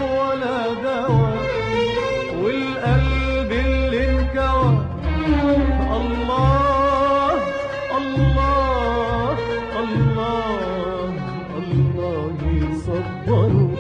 ولا دواء والقلب اللي انكوى الله الله الله الله يصبره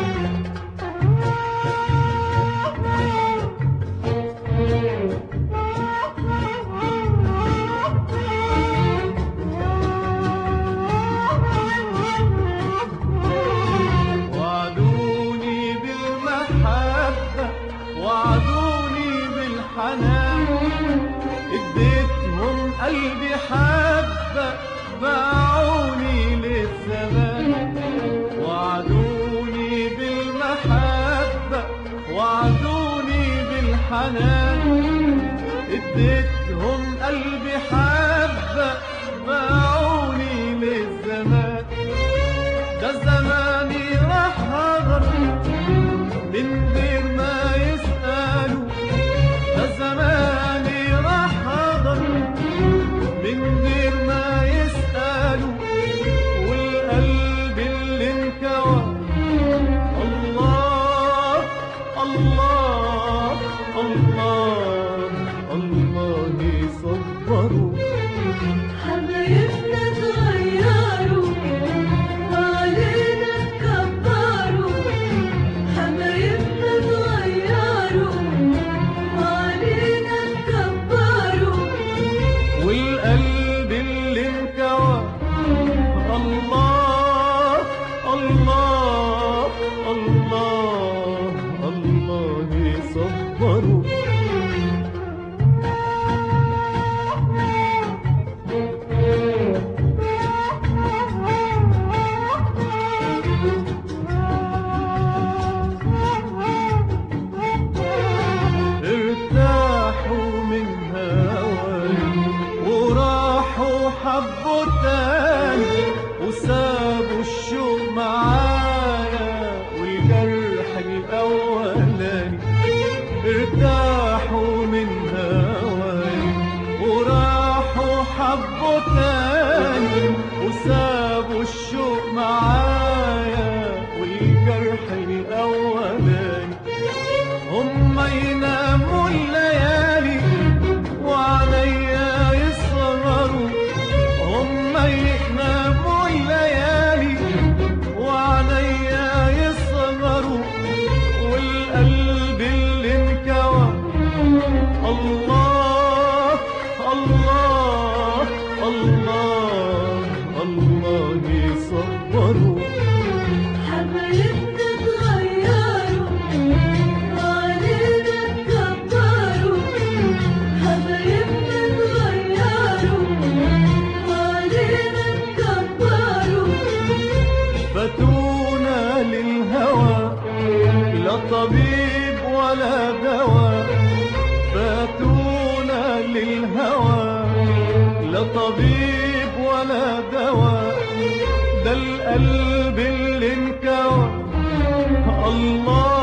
وعدوني بالمحبة وعدوني بالحنان اديتهم قلبي حبة باعوني للزمان وعدوني بالمحبة وعدوني بالحنان اديتهم قلبي حبة باعوني للزمان ده زماني راح هجر من غير ما يسألوا ده زماني راح هجر من غير ما يسألوا والقلب اللي انكوى الله الله الله الله يصبروا حبايبنا اتغيروا وعلينا اتكبروا حبايبنا اتغيروا وعلينا اتكبروا والقلب اللي انكوى الله الله الله الله يصبروا ارتاحوا من هواي وراحوا حبوا تاني وسابوا الشوق معايا والجرح الاولاني ارتاحوا من هواي وراحوا حبوا تاني وسابوا الشوق معايا والجرح الاولاني هم يناموا الليالي وعليا يسهروا هم يناموا الليالي وعليا يسهروا والقلب اللي انكوى الله الله الله الله يصبروا حبايبنا اتغيروا وعلينا اتكبروا حبايبنا اتغيروا وعلينا اتكبروا فتونا للهوى لا طبيب ولا دواء فاتونا للهوى لا طبيب ولا دواء ده القلب اللي انكوى الله